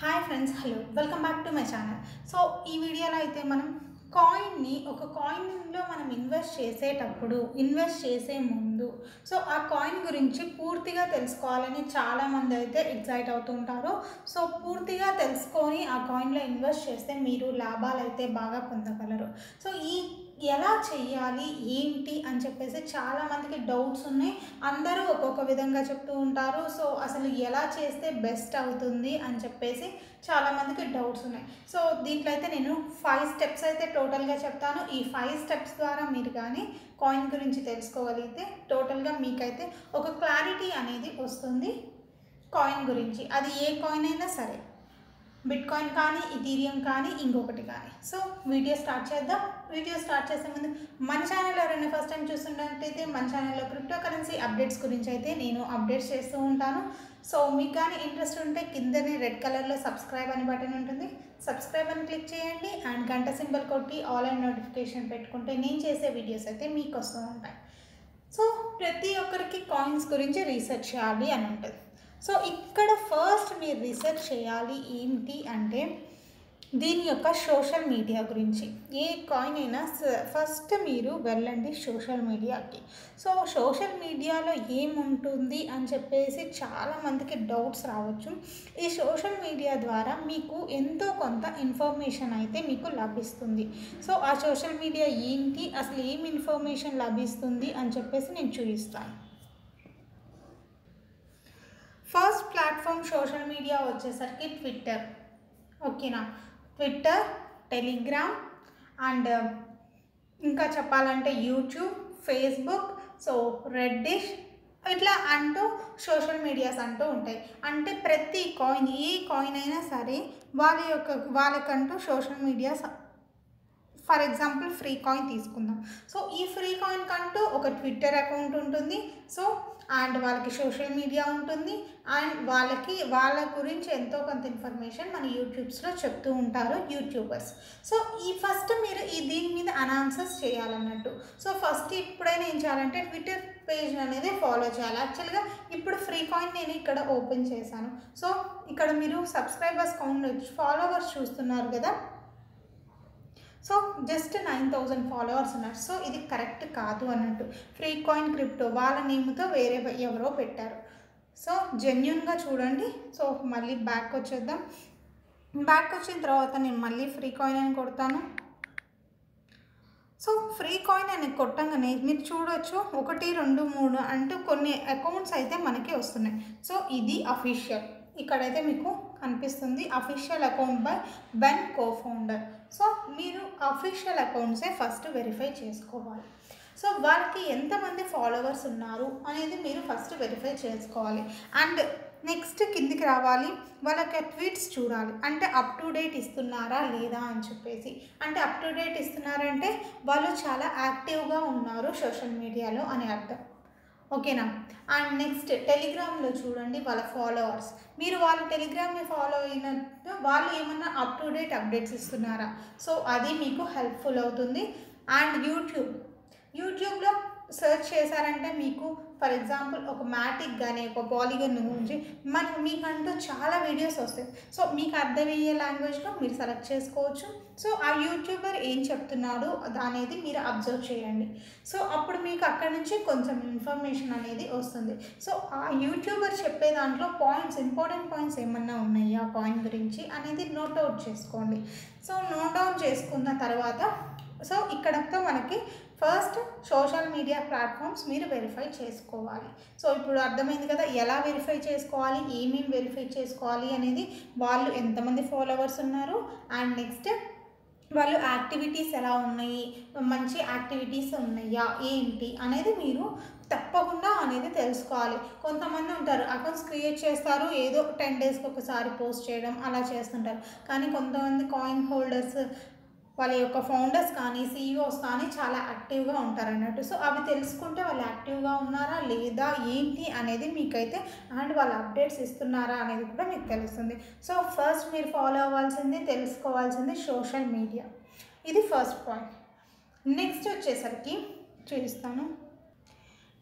hi friends hello welcome back to my channel so ఈ వీడియోలో అయితే మనం కాయిన్ని ఒక కాయిన్లో మనం ఇన్వెస్ట్ చేసేటప్పుడు ఇన్వెస్ట్ చేసే ముందు సో ఆ కాయిన్ గురించి పూర్తిగా తెలుసుకోవాలని చాలామంది అయితే ఎగ్జైట్ అవుతుంటారు సో పూర్తిగా తెలుసుకొని ఆ కాయిన్లో ఇన్వెస్ట్ చేస్తే మీరు లాభాలు అయితే బాగా పొందగలరు సో ఈ ఎలా చెయ్యాలి ఏంటి అని చెప్పేసి చాలామందికి డౌట్స్ ఉన్నాయి అందరూ ఒక్కొక్క విధంగా చెప్తూ ఉంటారు సో అసలు ఎలా చేస్తే బెస్ట్ అవుతుంది అని చెప్పేసి చాలామందికి డౌట్స్ ఉన్నాయి సో దీంట్లో అయితే నేను ఫైవ్ స్టెప్స్ అయితే టోటల్గా చెప్తాను ఈ ఫైవ్ స్టెప్స్ ద్వారా మీరు కానీ కాయిన్ గురించి తెలుసుకోగలిగితే టోటల్గా మీకైతే ఒక క్లారిటీ అనేది వస్తుంది కాయిన్ గురించి అది ఏ కాయిన్ అయినా సరే బిట్ కాయిన్ కానీ ఇథీరియం కానీ ఇంకొకటి కానీ సో వీడియో స్టార్ట్ చేద్దాం వీడియో స్టార్ట్ చేసే ముందు మన ఛానల్ ఎవరైనా ఫస్ట్ టైం చూస్తున్నట్టయితే మన ఛానల్లో క్రిప్టో కరెన్సీ అప్డేట్స్ గురించి అయితే నేను అప్డేట్స్ చేస్తూ ఉంటాను సో మీకు కానీ ఇంట్రెస్ట్ ఉంటే కిందనే రెడ్ కలర్లో సబ్స్క్రైబ్ అని బటన్ ఉంటుంది సబ్స్క్రైబ్ అని క్లిక్ చేయండి అండ్ గంట సింబల్ కొట్టి ఆల్ అండ్ నోటిఫికేషన్ పెట్టుకుంటే నేను చేసే వీడియోస్ అయితే మీకు వస్తూ ఉంటాయి సో ప్రతి ఒక్కరికి కాయిన్స్ గురించి రీసెర్చ్ చేయాలి అని ఉంటుంది సో ఇక్కడ ఫస్ట్ మీరు రీసెర్చ్ చేయాలి ఏంటి అంటే దీని యొక్క సోషల్ మీడియా గురించి ఏ కాయిన్ అయినా ఫస్ట్ మీరు వెళ్ళండి సోషల్ మీడియాకి సో సోషల్ మీడియాలో ఏముంటుంది అని చెప్పేసి చాలామందికి డౌట్స్ రావచ్చు ఈ సోషల్ మీడియా ద్వారా మీకు ఎంతో కొంత ఇన్ఫర్మేషన్ అయితే మీకు లభిస్తుంది సో ఆ సోషల్ మీడియా ఏంటి అసలు ఏం ఇన్ఫర్మేషన్ లభిస్తుంది అని చెప్పేసి నేను చూపిస్తాను ఫస్ట్ ప్లాట్ఫామ్ సోషల్ మీడియా వచ్చేసరికి ట్విట్టర్ ఓకేనా ట్విట్టర్ టెలిగ్రామ్ అండ్ ఇంకా చెప్పాలంటే యూట్యూబ్ ఫేస్బుక్ సో రెడ్డిష్ ఇట్లా అంటూ సోషల్ మీడియాస్ అంటూ ఉంటాయి అంటే ప్రతి కాయిన్ ఏ కాయిన్ అయినా సరే వాళ్ళ యొక్క వాళ్ళకంటూ social medias for example free coin తీసుకుందాం సో ఈ ఫ్రీ కాయిన్ కంటూ ఒక ట్విట్టర్ అకౌంట్ ఉంటుంది సో అండ్ వాళ్ళకి సోషల్ మీడియా ఉంటుంది అండ్ వాళ్ళకి వాళ్ళ గురించి ఎంతో కొంత ఇన్ఫర్మేషన్ మన యూట్యూబ్స్లో చెప్తూ ఉంటారు యూట్యూబర్స్ సో ఈ ఫస్ట్ మీరు ఈ దీని మీద అనాన్సర్స్ చేయాలన్నట్టు సో ఫస్ట్ ఇప్పుడైనా ఏం చేయాలంటే ట్విట్టర్ పేజ్ అనేది ఫాలో చేయాలి యాక్చువల్గా ఇప్పుడు ఫ్రీ కాయిన్ నేను ఇక్కడ ఓపెన్ చేశాను సో ఇక్కడ మీరు సబ్స్క్రైబర్స్ కౌంట్ ఫాలోవర్స్ చూస్తున్నారు కదా so just nine thousand followers ఉన్నారు సో ఇది కరెక్ట్ కాదు అన్నట్టు ఫ్రీ కాయిన్ క్రిప్టో వాళ్ళ నేమ్తో వేరే ఎవరో పెట్టారు సో జెన్యున్గా చూడండి సో మళ్ళీ బ్యాక్ వచ్చేద్దాం బ్యాక్ వచ్చిన తర్వాత నేను మళ్ళీ ఫ్రీ కాయిన్ అని కొడతాను సో ఫ్రీ కాయిన్ అని కొట్టంగానే మీరు చూడొచ్చు ఒకటి రెండు మూడు అంటూ కొన్ని అకౌంట్స్ అయితే మనకి వస్తున్నాయి సో ఇది అఫీషియల్ ఇక్కడైతే మీకు కనిపిస్తుంది official account by Ben co founder so మీరు అఫీషియల్ అకౌంట్సే ఫస్ట్ వెరిఫై చేసుకోవాలి సో వాళ్ళకి ఎంతమంది ఫాలోవర్స్ ఉన్నారు అనేది మీరు ఫస్ట్ వెరిఫై చేసుకోవాలి అండ్ నెక్స్ట్ కిందికి రావాలి వాళ్ళకి ట్వీట్స్ చూడాలి అంటే అప్ టు డేట్ ఇస్తున్నారా లేదా అని చెప్పేసి అంటే అప్ టు డేట్ ఇస్తున్నారంటే వాళ్ళు చాలా యాక్టివ్గా ఉన్నారు సోషల్ మీడియాలో అని అర్థం ఓకేనా అండ్ నెక్స్ట్ టెలిగ్రామ్లో చూడండి వాళ్ళ ఫాలోవర్స్ మీరు వాళ్ళ టెలిగ్రామ్ని ఫాలో అయినట్టు వాళ్ళు ఏమన్నా అప్ టు డేట్ అప్డేట్స్ ఇస్తున్నారా సో అది మీకు హెల్ప్ఫుల్ అవుతుంది అండ్ యూట్యూబ్ యూట్యూబ్లో సెర్చ్ చేశారంటే మీకు ఫర్ ఎగ్జాంపుల్ ఒక మ్యాటిక్ కానీ ఒక పాలిగన్ గురించి మనకు మీకంటూ చాలా వీడియోస్ వస్తాయి సో మీకు అర్థమయ్యే లాంగ్వేజ్లో మీరు సెలెక్ట్ చేసుకోవచ్చు సో ఆ యూట్యూబర్ ఏం చెప్తున్నాడు అనేది మీరు అబ్జర్వ్ చేయండి సో అప్పుడు మీకు అక్కడ నుంచి కొంచెం ఇన్ఫర్మేషన్ అనేది వస్తుంది సో ఆ యూట్యూబర్ చెప్పే దాంట్లో పాయింట్స్ ఇంపార్టెంట్ పాయింట్స్ ఏమన్నా ఉన్నాయా కాయిన్ గురించి అనేది నోట్ అవుట్ చేసుకోండి సో నోట్ డౌన్ చేసుకున్న తర్వాత సో ఇక్కడతో మనకి ఫస్ట్ సోషల్ మీడియా ప్లాట్ఫామ్స్ మీరు వెరిఫై చేసుకోవాలి సో ఇప్పుడు అర్థమైంది కదా ఎలా వెరిఫై చేసుకోవాలి ఏమేమి వెరిఫై చేసుకోవాలి అనేది వాళ్ళు ఎంతమంది ఫాలోవర్స్ ఉన్నారు అండ్ నెక్స్ట్ వాళ్ళు యాక్టివిటీస్ ఎలా ఉన్నాయి మంచి యాక్టివిటీస్ ఉన్నాయా ఏంటి అనేది మీరు తప్పకుండా అనేది తెలుసుకోవాలి కొంతమంది ఉంటారు అకౌంట్స్ క్రియేట్ చేస్తారు ఏదో టెన్ డేస్కి ఒకసారి పోస్ట్ చేయడం అలా చేస్తుంటారు కానీ కొంతమంది కాయిన్ హోల్డర్స్ వాళ్ళ యొక్క ఫౌండర్స్ కానీ సీఈఓస్ కానీ చాలా యాక్టివ్గా ఉంటారు అన్నట్టు సో అవి తెలుసుకుంటే వాళ్ళు యాక్టివ్గా ఉన్నారా లేదా ఏంటి అనేది మీకైతే అండ్ వాళ్ళు అప్డేట్స్ ఇస్తున్నారా అనేది కూడా మీకు తెలుస్తుంది సో ఫస్ట్ మీరు ఫాలో అవ్వాల్సింది తెలుసుకోవాల్సింది సోషల్ మీడియా ఇది ఫస్ట్ పాయింట్ నెక్స్ట్ వచ్చేసరికి చూపిస్తాను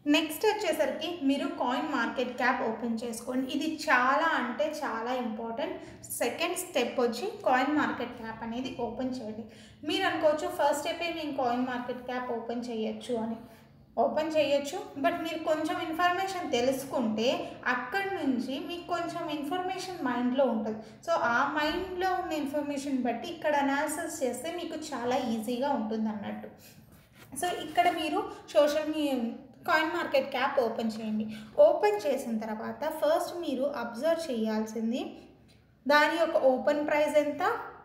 నెక్స్ట్ వచ్చేసరికి మీరు కాయిన్ మార్కెట్ క్యాప్ ఓపెన్ చేసుకోండి ఇది చాలా అంటే చాలా ఇంపార్టెంట్ సెకండ్ స్టెప్ వచ్చి కాయిన్ మార్కెట్ క్యాప్ అనేది ఓపెన్ చేయండి మీరు అనుకోవచ్చు ఫస్ట్ స్టెప్పే నేను కాయిన్ మార్కెట్ క్యాప్ ఓపెన్ చేయొచ్చు అని ఓపెన్ చేయొచ్చు బట్ మీరు కొంచెం ఇన్ఫర్మేషన్ తెలుసుకుంటే అక్కడి నుంచి మీకు కొంచెం ఇన్ఫర్మేషన్ మైండ్లో ఉంటుంది సో ఆ మైండ్లో ఉన్న ఇన్ఫర్మేషన్ బట్టి ఇక్కడ అనాలిసిస్ చేస్తే మీకు చాలా ఈజీగా ఉంటుంది అన్నట్టు సో ఇక్కడ మీరు సోషల్ మీ కాయిన్ మార్కెట్ క్యాప్ ఓపెన్ చేయండి ఓపెన్ చేసిన తర్వాత ఫస్ట్ మీరు అబ్జర్వ్ చేయాల్సింది దాని యొక్క ఓపెన్ ప్రైస్ ఎంత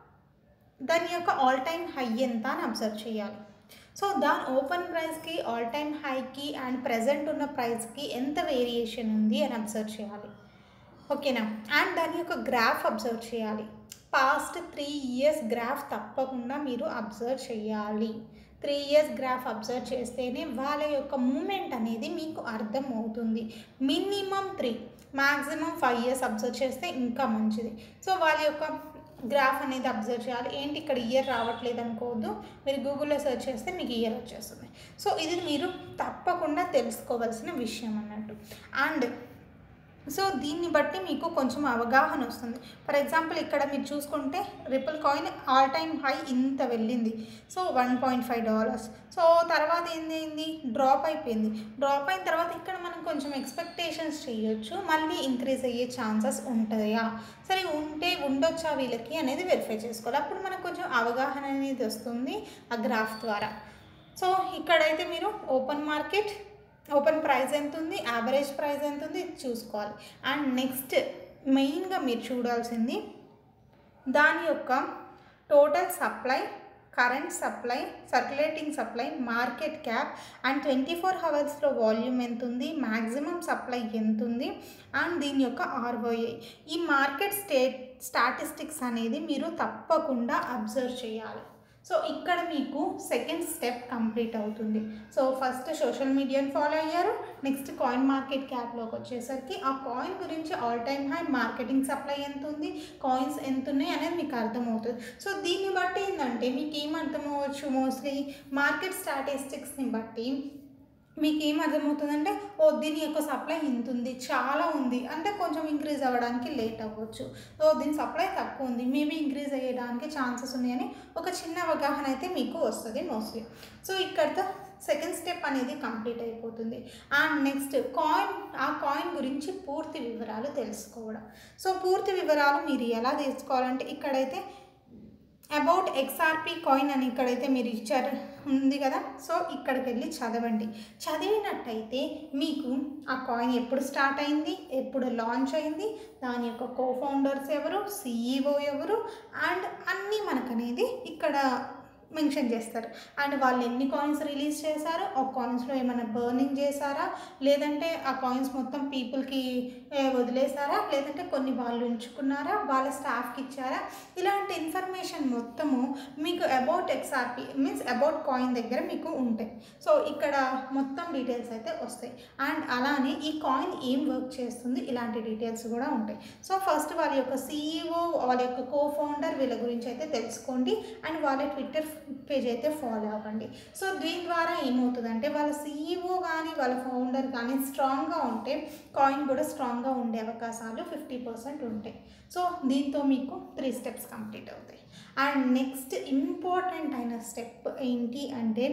దాని యొక్క ఆల్ టైమ్ హై ఎంత అని అబ్జర్వ్ చేయాలి సో దాని ఓపెన్ ప్రైస్కి ఆల్ టైమ్ హైకి అండ్ ప్రజెంట్ ఉన్న ప్రైస్కి ఎంత వేరియేషన్ ఉంది అని అబ్జర్వ్ చేయాలి ఓకేనా అండ్ దాని యొక్క గ్రాఫ్ అబ్జర్వ్ చేయాలి పాస్ట్ త్రీ ఇయర్స్ గ్రాఫ్ తప్పకుండా మీరు అబ్జర్వ్ చేయాలి త్రీ ఇయర్స్ గ్రాఫ్ అబ్జర్వ్ చేస్తేనే వాళ్ళ యొక్క మూమెంట్ అనేది మీకు అర్థం అవుతుంది minimum three maximum five years observe చేస్తే ఇంకా మంచిది సో వాళ్ళ యొక్క గ్రాఫ్ అనేది అబ్జర్వ్ చేయాలి ఏంటి ఇక్కడ ఇయర్ రావట్లేదు అనుకోవద్దు మీరు గూగుల్లో సెర్చ్ చేస్తే మీకు ఇయర్ వచ్చేస్తుంది సో ఇది మీరు తప్పకుండా తెలుసుకోవాల్సిన విషయం అన్నట్టు అండ్ సో దీన్ని బట్టి మీకు కొంచెం అవగాహన వస్తుంది ఫర్ ఎగ్జాంపుల్ ఇక్కడ మీరు చూసుకుంటే ripple coin all time high ఇంత వెళ్ళింది so one point five dollars so తర్వాత ఏంది డ్రాప్ అయిపోయింది డ్రాప్ అయిన తర్వాత ఇక్కడ మనం కొంచెం ఎక్స్పెక్టేషన్స్ చేయొచ్చు మళ్ళీ ఇంక్రీజ్ అయ్యే ఛాన్సెస్ ఉంటాయా సరే ఉంటే ఉండొచ్చా వీళ్ళకి అనేది వెరిఫై చేసుకోవాలి అప్పుడు మనకు కొంచెం అవగాహన అనేది వస్తుంది ఆ గ్రాఫ్ ద్వారా సో ఇక్కడైతే మీరు ఓపెన్ మార్కెట్ ఓపెన్ ప్రైస్ ఎంత ఉంది యావరేజ్ ప్రైస్ ఎంత ఉంది ఇది చూసుకోవాలి అండ్ నెక్స్ట్ మెయిన్గా మీరు చూడాల్సింది దాని యొక్క total supply current supply circulating supply market cap and twenty four అవర్స్లో వాల్యూమ్ ఎంత ఉంది మ్యాక్సిమం సప్లై ఎంత ఉంది అండ్ దీని యొక్క ఆర్ఓఐ ఈ మార్కెట్ స్టేట్ స్టాటిస్టిక్స్ అనేది మీరు తప్పకుండా అబ్జర్వ్ చేయాలి సో ఇక్కడ మీకు సెకండ్ స్టెప్ కంప్లీట్ అవుతుంది సో ఫస్ట్ సోషల్ మీడియాని ఫాలో అయ్యారు నెక్స్ట్ కాయిన్ మార్కెట్ క్యాప్లోకి వచ్చేసరికి ఆ కాయిన్ గురించి all time high marketing supply ఎంత ఉంది కాయిన్స్ ఎంత ఉన్నాయి అనేది మీకు అర్థమవుతుంది సో దీన్ని బట్టి ఏంటంటే మీకు ఏం అర్థమవచ్చు మోస్ట్లీ మార్కెట్ స్టాటిస్టిక్స్ని బట్టి మీకు ఏం అర్థమవుతుందంటే ఓ దీని యొక్క సప్లై ఇంత ఉంది చాలా ఉంది అంటే కొంచెం ఇంక్రీజ్ అవ్వడానికి లేట్ అవ్వచ్చు ఓ దీని సప్లై తక్కువ ఉంది మేబీ ఇంక్రీజ్ అయ్యడానికి ఛాన్సెస్ ఉన్నాయని ఒక చిన్న అవగాహన అయితే మీకు వస్తుంది మోస్ట్లీ సో ఇక్కడతో సెకండ్ స్టెప్ అనేది కంప్లీట్ అయిపోతుంది అండ్ నెక్స్ట్ కాయిన్ ఆ కాయిన్ గురించి పూర్తి వివరాలు తెలుసుకోవడం సో పూర్తి వివరాలు మీరు ఎలా తెలుసుకోవాలంటే ఇక్కడైతే అబౌట్ ఎక్స్ఆర్పి కాయిన్ అని ఇక్కడైతే మీరు ఇచ్చారు ఉంది కదా సో ఇక్కడికి వెళ్ళి చదవండి చదివినట్టయితే మీకు ఆ కాయిన్ ఎప్పుడు స్టార్ట్ అయింది ఎప్పుడు లాంచ్ అయింది దాని యొక్క కో ఫౌండర్స్ ఎవరు సిఈఓ ఎవరు అండ్ అన్నీ మనకు అనేది ఇక్కడ మెన్షన్ చేస్తారు అండ్ వాళ్ళు ఎన్ని కాయిన్స్ రిలీజ్ చేశారు ఆ కాయిన్స్లో ఏమైనా బర్నింగ్ చేశారా లేదంటే ఆ కాయిన్స్ మొత్తం పీపుల్కి వదిలేశారా లేదంటే కొన్ని వాళ్ళు ఉంచుకున్నారా వాళ్ళ స్టాఫ్కి ఇచ్చారా ఇలాంటి ఇన్ఫర్మేషన్ మొత్తము మీకు about XRP means about coin దగ్గర మీకు ఉంటాయి సో ఇక్కడ మొత్తం డీటెయిల్స్ అయితే వస్తాయి అండ్ అలానే ఈ కాయిన్ ఏం వర్క్ చేస్తుంది ఇలాంటి డీటెయిల్స్ కూడా ఉంటాయి సో ఫస్ట్ వాళ్ళ యొక్క సీఈఓ వాళ్ళ యొక్క కో ఫౌండర్ వీళ్ళ గురించి అయితే తెలుసుకోండి అండ్ వాళ్ళ ట్విట్టర్ పేజ్ అయితే ఫాలో అవ్వండి సో దీని ద్వారా ఏమవుతుందంటే వాళ్ళ సీఈఓ కానీ వాళ్ళ ఫౌండర్ కానీ స్ట్రాంగ్గా ఉంటే కాయిన్ కూడా స్ట్రాంగ్గా ఉండే అవకాశాలు ఫిఫ్టీ పర్సెంట్ ఉంటాయి సో దీంతో మీకు త్రీ స్టెప్స్ కంప్లీట్ అవుతాయి అండ్ నెక్స్ట్ ఇంపార్టెంట్ అయిన స్టెప్ ఏంటి అంటే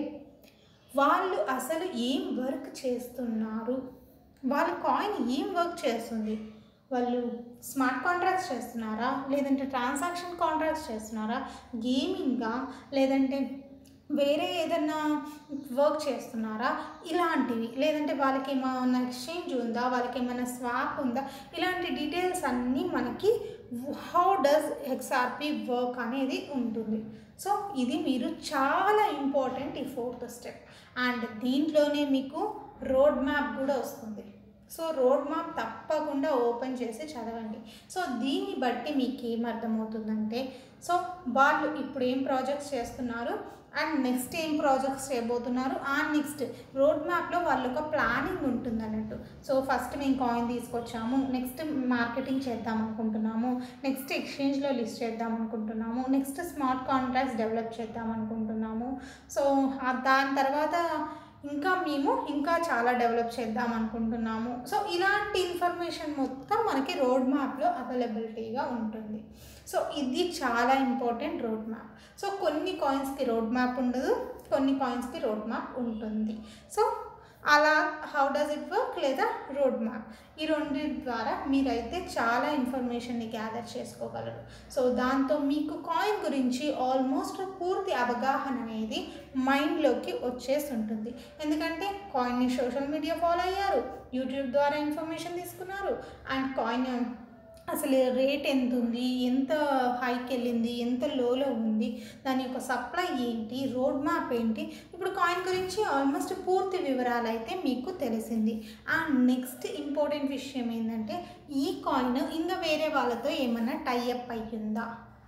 వాళ్ళు అసలు ఏం వర్క్ చేస్తున్నారు వాళ్ళ కాయిన్ ఏం వర్క్ చేస్తుంది వాళ్ళు స్మార్ట్ కాంట్రాక్ట్స్ చేస్తున్నారా లేదంటే ట్రాన్సాక్షన్ కాంట్రాక్ట్స్ చేస్తున్నారా గేమింగ్గా లేదంటే వేరే ఏదన్నా వర్క్ చేస్తున్నారా ఇలాంటివి లేదంటే వాళ్ళకి ఏమైనా ఎక్స్చేంజ్ ఉందా వాళ్ళకి ఏమైనా స్వాప్ ఉందా ఇలాంటి డీటెయిల్స్ అన్నీ మనకి హౌ డస్ ఎక్స్ఆర్పి వర్క్ అనేది ఉంటుంది సో ఇది మీరు చాలా ఇంపార్టెంట్ ఈ ఫోర్త్ స్టెప్ అండ్ దీంట్లోనే మీకు రోడ్ మ్యాప్ కూడా వస్తుంది సో రోడ్ మ్యాప్ తప్పకుండా ఓపెన్ చేసి చదవండి సో దీన్ని బట్టి మీకు ఏం అర్థమవుతుందంటే సో వాళ్ళు ఇప్పుడు ఏం ప్రాజెక్ట్స్ చేస్తున్నారు అండ్ నెక్స్ట్ ఏం ప్రాజెక్ట్స్ చేయబోతున్నారు అండ్ నెక్స్ట్ రోడ్ మ్యాప్లో వాళ్ళ ఒక ప్లానింగ్ ఉంటుంది అన్నట్టు సో ఫస్ట్ మేము కాయిన్ తీసుకొచ్చాము నెక్స్ట్ మార్కెటింగ్ చేద్దాం అనుకుంటున్నాము నెక్స్ట్ ఎక్స్చేంజ్లో లిస్ట్ చేద్దాం అనుకుంటున్నాము నెక్స్ట్ స్మార్ట్ కాంట్రాక్ట్స్ డెవలప్ చేద్దాం అనుకుంటున్నాము సో దాని తర్వాత ఇంకా మేము ఇంకా చాలా డెవలప్ చేద్దాం అనుకుంటున్నాము సో ఇలాంటి ఇన్ఫర్మేషన్ మొత్తం మనకి రోడ్ మ్యాప్లో అవైలబిలిటీగా ఉంటుంది సో ఇది చాలా ఇంపార్టెంట్ రోడ్ మ్యాప్ సో కొన్ని కాయిన్స్కి రోడ్ మ్యాప్ ఉండదు కొన్ని కాయిన్స్కి రోడ్ మ్యాప్ ఉంటుంది సో అలా హౌ డస్ ఇట్ వర్క్ లేదా రోడ్ మ్యాప్ ఈ రెండింటి ద్వారా మీరైతే చాలా ఇన్ఫర్మేషన్ని గ్యాదర్ చేసుకోగలరు సో దాంతో మీకు కాయిన్ గురించి ఆల్మోస్ట్ పూర్తి అవగాహన అనేది మైండ్లోకి వచ్చేసి ఉంటుంది ఎందుకంటే కాయిన్ని సోషల్ మీడియా ఫాలో అయ్యారు యూట్యూబ్ ద్వారా ఇన్ఫర్మేషన్ తీసుకున్నారు అండ్ కాయిన్ అసలు రేట్ ఎంత ఉంది ఎంత హైకి వెళ్ళింది ఎంత లోలో ఉంది దాని యొక్క సప్లై ఏంటి రోడ్ మ్యాప్ ఏంటి ఇప్పుడు కాయిన్ గురించి ఆల్మోస్ట్ పూర్తి వివరాలు అయితే మీకు తెలిసింది అండ్ నెక్స్ట్ ఇంపార్టెంట్ విషయం ఏంటంటే ఈ కాయిన్ ఇంకా వేరే వాళ్ళతో ఏమన్నా టైఅప్ అయ్యిందా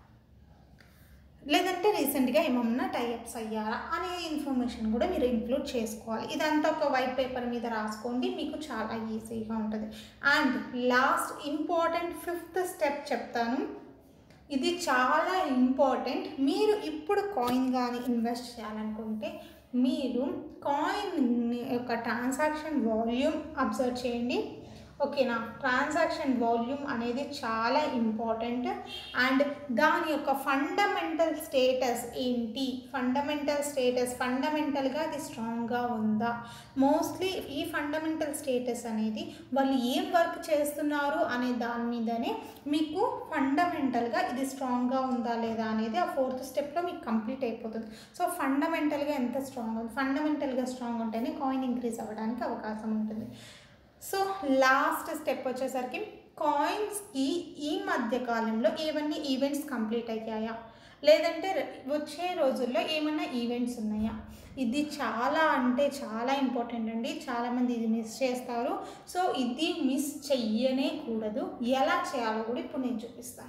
లేదంటే రీసెంట్గా ఏమన్నా టైఅప్స్ అయ్యారా అనే ఇన్ఫర్మేషన్ కూడా మీరు ఇంక్లూడ్ చేసుకోవాలి ఇదంతా ఒక వైట్ పేపర్ మీద రాసుకోండి మీకు చాలా ఈజీగా ఉంటుంది and last important fifth step చెప్తాను ఇది చాలా ఇంపార్టెంట్ మీరు ఇప్పుడు కాయిన్ కానీ ఇన్వెస్ట్ చేయాలనుకుంటే మీరు కాయిన్ యొక్క ట్రాన్సాక్షన్ వాల్యూమ్ అబ్జర్వ్ చేయండి ఓకేనా ట్రాన్సాక్షన్ వాల్యూమ్ అనేది చాలా ఇంపార్టెంట్ అండ్ దాని యొక్క ఫండమెంటల్ స్టేటస్ ఏంటి ఫండమెంటల్ స్టేటస్ ఫండమెంటల్గా అది స్ట్రాంగ్గా ఉందా మోస్ట్లీ ఈ ఫండమెంటల్ స్టేటస్ అనేది వాళ్ళు ఏం వర్క్ చేస్తున్నారు అనే దాని మీదనే మీకు ఫండమెంటల్గా ఇది స్ట్రాంగ్గా ఉందా లేదా అనేది ఆ ఫోర్త్ స్టెప్లో మీకు కంప్లీట్ అయిపోతుంది సో ఫండమెంటల్గా ఎంత స్ట్రాంగ్ ఉంది ఫండమెంటల్గా స్ట్రాంగ్ ఉంటేనే కాయిన్ ఇంక్రీజ్ అవ్వడానికి అవకాశం ఉంటుంది సో లాస్ట్ స్టెప్ వచ్చేసరికి కాయిన్స్కి ఈ మధ్య కాలంలో ఏమన్నా ఈవెంట్స్ కంప్లీట్ అయ్యాయా లేదంటే ర- వచ్చే రోజుల్లో ఏమన్నా ఈవెంట్స్ ఉన్నాయా ఇది చాలా అంటే చాలా ఇంపార్టెంట్ అండి చాలామంది ఇది మిస్ చేస్తారు సో ఇది మిస్ చెయ్యనే కూడదు ఎలా చేయాలో కూడా ఇప్పుడు నేను చూపిస్తాను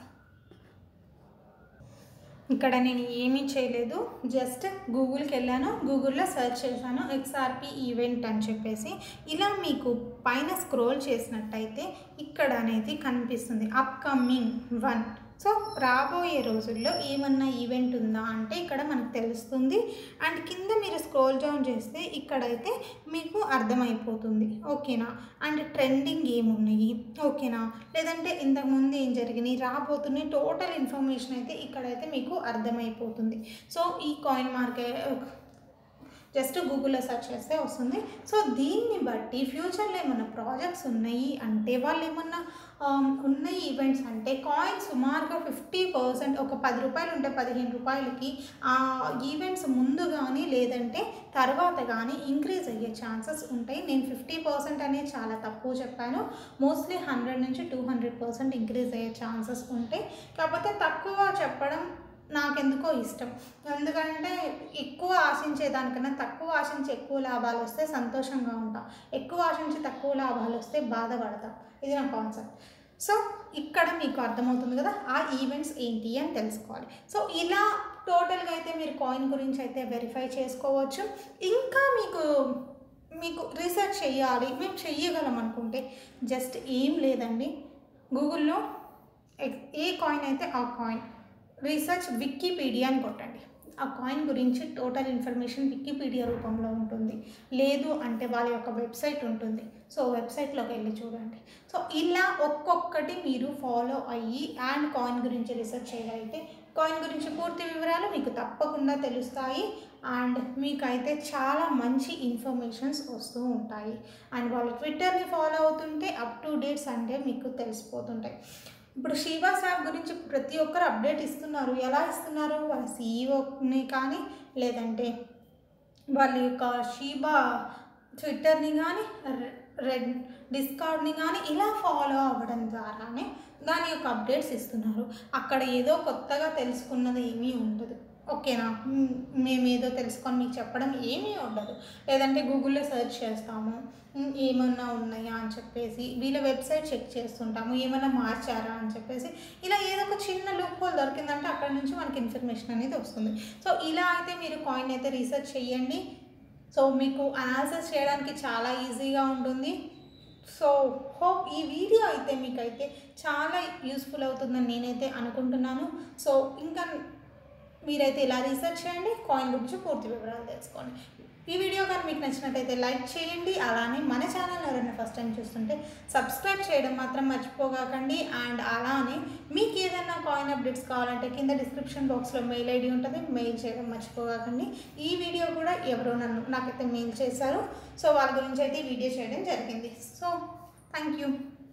ఇక్కడ నేను ఏమీ చేయలేదు జస్ట్ గూగుల్కి వెళ్ళాను గూగుల్లో సెర్చ్ చేశాను ఎక్స్ఆర్పి ఈవెంట్ అని చెప్పేసి ఇలా మీకు పైన స్క్రోల్ చేసినట్టయితే ఇక్కడ అనేది కనిపిస్తుంది అప్కమింగ్ వన్ సో రాబోయే రోజుల్లో ఏమన్నా ఈవెంట్ ఉందా అంటే ఇక్కడ మనకు తెలుస్తుంది అండ్ కింద మీరు స్క్రోల్ డౌన్ చేస్తే ఇక్కడైతే మీకు అర్థమైపోతుంది ఓకేనా అండ్ ట్రెండింగ్ ఏమున్నాయి ఓకేనా లేదంటే ఇంతకుముందు ఏం జరిగినాయి రాబోతున్నాయి టోటల్ ఇన్ఫర్మేషన్ అయితే ఇక్కడైతే మీకు అర్థమైపోతుంది సో ఈ కాయిన్ మార్కెట్ జస్ట్ గూగుల్లో సెర్చ్ చేస్తే వస్తుంది సో దీన్ని బట్టి ఫ్యూచర్లో ఏమన్నా ప్రాజెక్ట్స్ ఉన్నాయి అంటే వాళ్ళు ఏమన్నా ఆమ్, ఉన్న ఈవెంట్స్ అంటే కాయిన్ సుమారుగా ఫిఫ్టీ పర్సెంట్ ఒక పది రూపాయలు ఉంటే పదిహేను రూపాయలకి ఆ ఈవెంట్స్ ముందు కానీ లేదంటే తర్వాత కానీ ఇంక్రీజ్ అయ్యే ఛాన్సెస్ ఉంటాయి నేను ఫిఫ్టీ పర్సెంట్ అనేది చాలా తక్కువ చెప్పాను మోస్ట్లీ హండ్రెడ్ నుంచి టూ హండ్రెడ్ పర్సెంట్ ఇంక్రీజ్ అయ్యే ఛాన్సెస్ ఉంటాయి కాకపోతే తక్కువ చెప్పడం నాకెందుకో ఇష్టం ఎందుకంటే ఎక్కువ ఆశించే దానికన్నా తక్కువ ఆశించి ఎక్కువ లాభాలు వస్తే సంతోషంగా ఉంటాం ఎక్కువ ఆశించి తక్కువ లాభాలు వస్తే బాధపడతాం ఇది నా కాన్సెప్ట్ సో ఇక్కడ మీకు అర్థమవుతుంది కదా ఆ ఈవెంట్స్ ఏంటి అని తెలుసుకోవాలి సో ఇలా టోటల్గా అయితే మీరు కాయిన్ గురించి అయితే వెరిఫై చేసుకోవచ్చు ఇంకా మీకు మీకు రీసెర్చ్ చేయాలి మేము చెయ్యగలం అనుకుంటే జస్ట్ ఏం లేదండి గూగుల్లో ఎక్- ఏ కాయిన్ అయితే ఆ కాయిన్ రీసెర్చ్ వికీపీడియా అని కొట్టండి ఆ కాయిన్ గురించి టోటల్ ఇన్ఫర్మేషన్ వికీపీడియా రూపంలో ఉంటుంది లేదు అంటే వాళ్ళ యొక్క వెబ్సైట్ ఉంటుంది సో వెబ్సైట్లోకి వెళ్ళి చూడండి సో ఇలా ఒక్కొక్కటి మీరు ఫాలో అయ్యి అండ్ కాయిన్ గురించి రీసెర్చ్ చేయగలిగితే కాయిన్ గురించి పూర్తి వివరాలు మీకు తప్పకుండా తెలుస్తాయి అండ్ మీకైతే చాలా మంచి ఇన్ఫర్మేషన్స్ వస్తూ ఉంటాయి అండ్ వాళ్ళు ట్విట్టర్ని ఫాలో అవుతుంటే అప్ టు డేట్స్ అంటే మీకు తెలిసిపోతుంటాయి ఇప్పుడు షీబా యాప్ గురించి ప్రతి ఒక్కరు అప్డేట్ ఇస్తున్నారు ఎలా ఇస్తున్నారు వాళ్ళ సీఈఓని కానీ లేదంటే వాళ్ళ యొక్క షీబా ట్విట్టర్ని కానీ రెడ్ డిస్కార్డ్ని కానీ ఇలా ఫాలో అవ్వడం ద్వారానే దాని యొక్క అప్డేట్స్ ఇస్తున్నారు అక్కడ ఏదో కొత్తగా తెలుసుకున్నది ఏమీ ఉండదు ఓకేనా మ్, మేము ఏదో తెలుసుకొని మీకు చెప్పడం ఏమీ ఉండదు లేదంటే గూగుల్లో సెర్చ్ చేస్తాము మ్, ఏమన్నా ఉన్నాయా అని చెప్పేసి వీళ్ళ వెబ్సైట్ చెక్ చేస్తుంటాము ఏమన్నా మార్చారా అని చెప్పేసి ఇలా ఏదో ఒక చిన్న లూప్ హోల్ దొరికిందంటే అక్కడ నుంచి మనకి ఇన్ఫర్మేషన్ అనేది వస్తుంది సో ఇలా అయితే మీరు కాయిన్ అయితే రీసెర్చ్ చేయండి సో మీకు అనాలిసిస్ చేయడానికి చాలా ఈజీగా ఉంటుంది సో హోప్ ఈ వీడియో అయితే మీకైతే చాలా యూస్ఫుల్ అవుతుందని నేనైతే అనుకుంటున్నాను సో ఇంకా మీరైతే ఇలా రీసెర్చ్ చేయండి కాయిన్ గురించి పూర్తి వివరాలు తెలుసుకోండి ఈ వీడియో కానీ మీకు నచ్చినట్టయితే లైక్ చేయండి అలానే మన ఛానల్ ఎవరైనా ఫస్ట్ టైం చూస్తుంటే సబ్స్క్రైబ్ చేయడం మాత్రం మర్చిపోగాకండి అండ్ అలానే మీకు ఏదైనా కాయిన్ అప్డేట్స్ కావాలంటే కింద డిస్క్రిప్షన్ బాక్స్లో మెయిల్ ఐడి ఉంటుంది మెయిల్ చేయడం మర్చిపోగాకండి ఈ వీడియో కూడా ఎవరో నన్ను నాకైతే మెయిల్ చేశారు సో వాళ్ళ గురించి అయితే ఈ వీడియో చేయడం జరిగింది సో థ్యాంక్ యూ